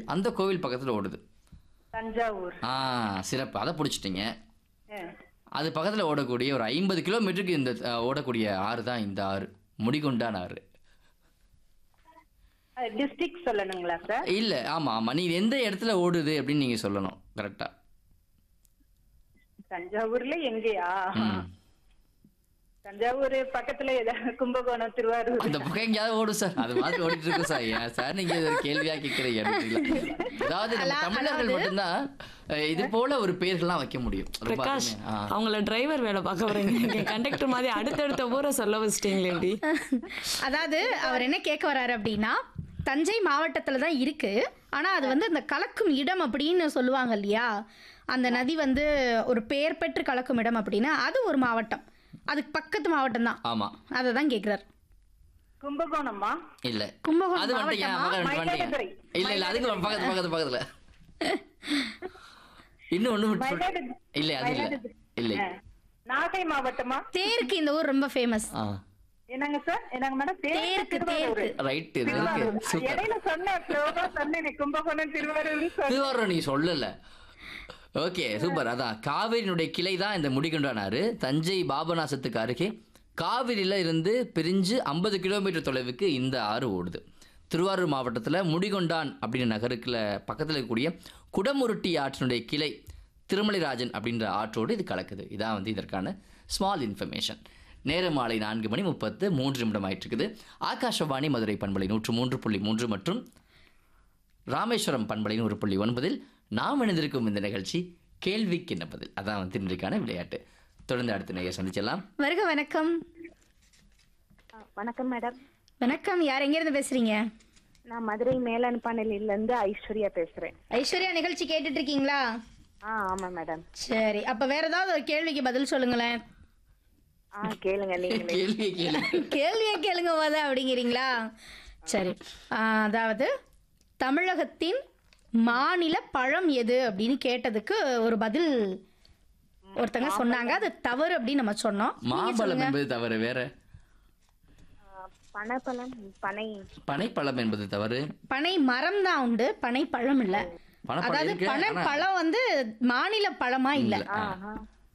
அந்த கோவில் பக்கத்தில் ஓடுது தஞ்சாவூர் ஆ சிறப்பு அதை பிடிச்சிட்டிங்க ஆ. அது பக்கத்தில் ஓடக்கூடிய ஒரு ஐம்பது கிலோமீட்டருக்கு இந்த அஹ், ஓடக்கூடிய ஆறு தான் இந்த ஆறு முடிகொண்டான் ஆறு அது டிஸ்ட்ரிக்ட் சொல்லணுங்களா சார் இல்லை ஆமாம் ஆமாம் நீங்கள் எந்த இடத்துல ஓடுது அப்படின்னு நீங்கள் சொல்லணும் கரெக்டாக தஞ்சாவூர்ல எங்கேயா ம் தஞ்சாவூர் பக்கத்துல ஏதாவது கும்பகோணம் திருவாரூர் அந்த பக்கம் எங்கேயாவது ஓடும் சார் அது மாதிரி ஓடிட்டு இருக்கும் சார் ஏன் சார் நீங்க இது ஒரு கேள்வியா கேட்கறீங்க எனக்கு தெரியல. அதாவது நம்ம தமிழர்கள் மட்டும்தான் அஹ், இது போல ஒரு பேர்கள்லாம் வைக்க முடியும் ரொம்ப பிரகாஷ் அருமையா. ஆ. அவங்கள டிரைவர் வேலை பார்க்க வரீங்க கண்டக்டர் மாதிரி அடுத்தடுத்த ஊரை சொல்ல வச்சிட்டீங்களே எப்படி அதாவது அவர் என்ன கேட்க வராரு அப்படின்னா தஞ்சை மாவட்டத்தில் தான் இருக்கு ஆனால் அது வந்து அந்த கலக்கும் இடம் அப்படின்னு சொல்லுவாங்க இல்லையா அந்த நதி வந்து ஒரு பெயர் பெற்று கலக்கும் இடம் அப்படின்னா அது ஒரு மாவட்டம் அதுக்கு பக்கத்து மாவட்டம் தான் ஆமா அதை தான் கேட்குறாரு கும்பகோணமா இல்ல கும்பகோணம் அது வந்துட்டீங்க மாவட்டமா? பக்கம் வந்துட்டீங்க மயிலாடுதுறை. இல்ல இல்ல அதுக்கு பக்கத்து பக்கத்து பக்கத்துல இன்னும் ஒண்ணு விட்டு சொல்லு. மயிலாடுதுறை. இல்ல அது இல்ல மயிலாடுதுறை. இல்லை ஆ. நாகை மாவட்டமா தேருக்கு இந்த ஊர் ரொம்ப ஃபேமஸ் ஆ என்னங்க சார் என்னங்க மேடம் தேருக்கு தேருக்கு ரைட் இருக்கு திருவாரூர் சூப்பர் இடையில சொன்னேன் ஸ்லோவா சொன்னேன் கும்பகோணம் திருவாரூர் சொன்னேன் திருவாரூர் நீ சொல்லல ஓகே சூப்பர் அதான் காவிரியினுடைய கிளை தான் இந்த முடிகொண்டானாரு தஞ்சை பாபநாசத்துக்கு அருகே காவிரியில இருந்து பிரிஞ்சு ஐம்பது கிலோமீட்டர் தொலைவுக்கு இந்த ஆறு ஓடுது திருவாரூர் மாவட்டத்தில் முடிகொண்டான் அப்படின்ற நகருக்குள்ள பக்கத்தில் இருக்கக்கூடிய குடமுருட்டி ஆற்றினுடைய கிளை திருமலைராஜன் அப்படின்ற ஆற்றோடு இது கலக்குது இதான் வந்து இதற்கான ஸ்மால் இன்ஃபர்மேஷன் நேரம் மாலை நான்கு மணி முப்பத்து மூன்று நிமிடம் ஆயிட்டு இருக்குது ஆகாஷவாணி மதுரை பண்பலை நூற்று மூன்று புள்ளி மூன்று மற்றும் ராமேஸ்வரம் பண்பலையின் ஒரு புள்ளி ஒன்பதில் நாம் இணைந்திருக்கும் இந்த நிகழ்ச்சி கேள்விக்கு என்ன பதில் அதான் வந்து இன்றைக்கான விளையாட்டு தொடர்ந்து அடுத்த நேரம் சந்திச்சலாம் வருக வணக்கம் வணக்கம் மேடம் வணக்கம் யார் எங்கேருந்து பேசுறீங்க நான் மதுரை மேலன்பானையில இருந்து ஐஸ்வர்யா பேசுறேன் ஐஸ்வர்யா நிகழ்ச்சி கேட்டுட்டு இருக்கீங்களா ஆ ஆமா மேடம் சரி அப்ப வேற ஏதாவது ஒரு கேள்விக்கு பதில் சொல்லுங்களேன் ஆ கேளுங்க நீங்களே கேள்வி கேள்வி கேள்வியை கேளுங்க போத அப்படிங்கிறீங்களா சரி ஆ, அதாவது தமிழகத்தின் மாநில பழம் எது அப்படின்னு கேட்டதுக்கு ஒரு பதில் ஒருத்தங்க சொன்னாங்க அது தவறு அப்படின்னு நம்ம சொன்னோம் நீங்க மாம்பழம் சொல்லுங்க. என்பது தவறு வேற ஆ, பனைப்பழம் பனை பனைப்பழம் என்பது தவறு பனை மரம் தான் உண்டு பனை பழம் இல்ல பனைப்பழம் அதாவது இருக்கு, பனை ஆனா- பழம் வந்து மாநில பழமா இல்ல இல்ல. ஆ. ஆஹா.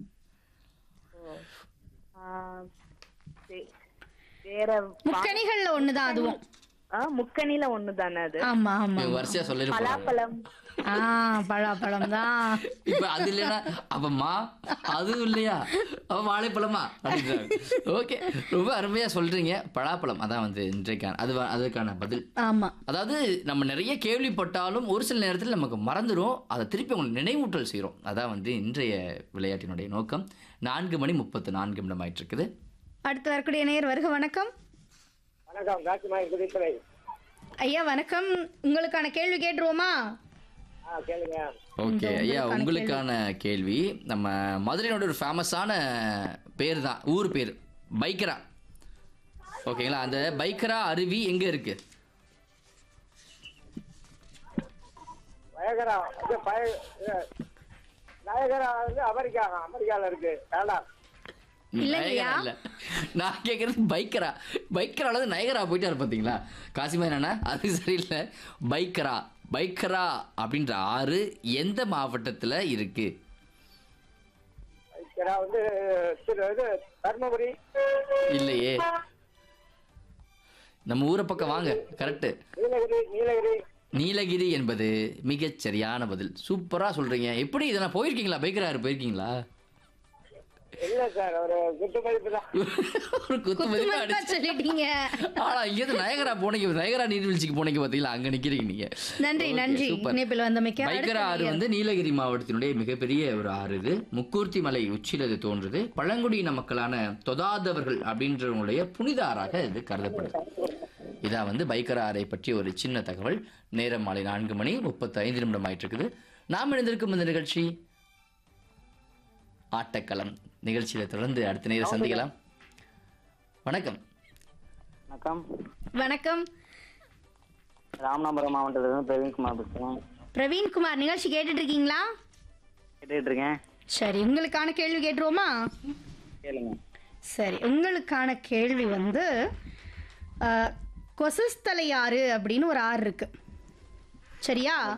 ஓ. ஆ, வே- வேற பா- முக்கணிகள்ல ஒண்ணுதான் அதுவும் ஆ, முக்கணில ஒண்ணுதானே அது ஆமா ஆமா இவங்க வரிசையா சொல்லிட்டு போறாங்க பலாப்பழம் ஆ பழாப்பழம் தான் இப்ப அது இல்லைன்னா அப்ப மா அதுவும் இல்லையா அப்ப வாழைப்பழமா அப்படின்றாங்க ஓகே ரொம்ப அருமையா சொல்றீங்க பலாப்பழம் அதான் வந்து இன்றைக்கான அது வ- அதுக்கான பதில் ஆமா அதாவது நம்ம நிறைய கேள்விப்பட்டாலும் ஒரு சில நேரத்தில் நமக்கு மறந்துடும் அதை திருப்பி உங்களுக்கு நினைவூட்டல் செய்கிறோம் அதான் வந்து இன்றைய விளையாட்டினுடைய நோக்கம் நான்கு மணி முப்பத்து நான்கு நிமிடம் ஆயிட்டு இருக்குது அடுத்து வரக்கூடிய நேர் வருக வணக்கம் வணக்கம் காட்சிமாய் குடித்துறை ஐயா வணக்கம் உங்களுக்கான கேள்வி கேட்டுருவோமா ஆ கேளுங்க ஓகே ஐயா உங்களுக்கான கேள்வி நம்ம மதுரையினோட ஒரு ஃபேமஸான பேர் தான் ஊர் பேர் பைக்கரா ஓகேங்களா அந்த பைக்கரா அருவி எங்கே இருக்கு வயகரா இது பய இது, நயகரா வந்து அமெரிக்கா அமெரிக்கால இருக்கு வேண்டாம் இல்லைங்கய்யா. நயகரா இல்ல நான் கேட்குறது பைக்கரா பைக்கரால இருந்து நயகரா போயிட்டாரு பார்த்தீங்களா காசிமா என்னன்னா அது சரியில்லை பைக்கரா பைக்கரா அப்படின்ற ஆறு எந்த மாவட்டத்தில் இருக்கு வைக்கரா வந்து திரு இது தர்மபுரி இல்லையே நம்ம ஊரை பக்கம் வாங்க கரெக்டு நீலகிரி நீலகிரி நீலகிரி என்பது மிகச் சரியான பதில் சூப்பரா சொல்றீங்க எப்படி இதெல்லாம் போயிருக்கீங்களா பைக்கராரு போயிருக்கீங்களா இல்ல சார் ஒரு குட்டு மதிப்பு தான் ஒரு குத்து மதிப்பா குத்துமதிப்பா அடிச்சு சொல்லிட்டீங்க ஆனா இங்கேருந்து நயகரா போனீங்க நயகரா நீர்வீழ்ச்சிக்கு போனீங்க பாத்தீங்களா அங்க நிக்கிறீங்க நீங்க நன்றி Okay, நன்றி super. இணைப்பில் வந்தமைக்கு பைக்கரா ஆறு வந்து நீலகிரி மாவட்டத்தினுடைய மிகப்பெரிய ஒரு ஆறு இது முக்கூர்த்தி மலை உச்சியில் இது தோன்றுது பழங்குடியின மக்களான தொதாதவர்கள் அப்படின்றவங்களுடைய புனித ஆறாக இது கருதப்படுது இதான் வந்து பைக்கரா ஆறை பற்றி ஒரு சின்ன தகவல் நேரம் மாலை நான்கு மணி முப்பத்தி ஐந்து நிமிடம் ஆயிட்டு இருக்குது நாம் இணைந்திருக்கும் இந்த நிகழ்ச்சி ஆட்டக்களம் நிகழ்ச்சியில தொடர்ந்து அடுத்த நேரம் சந்திக்கலாம் வணக்கம் வணக்கம் வணக்கம் ராமநாதபுரம் மாவட்டத்திலிருந்து பிரவீன்குமார் பேசுகிறேன் பிரவீன்குமார் நிகழ்ச்சி கேட்டுட்டு இருக்கீங்களா கேட்டுட்டு இருக்கேன் சரி உங்களுக்கான கேள்வி கேட்டுருவோமா கேளுங்க சரி உங்களுக்கான கேள்வி வந்து அஹ், கொசஸ்தலை ஆறு அப்படின்னு ஒரு ஆறு இருக்கு சரியா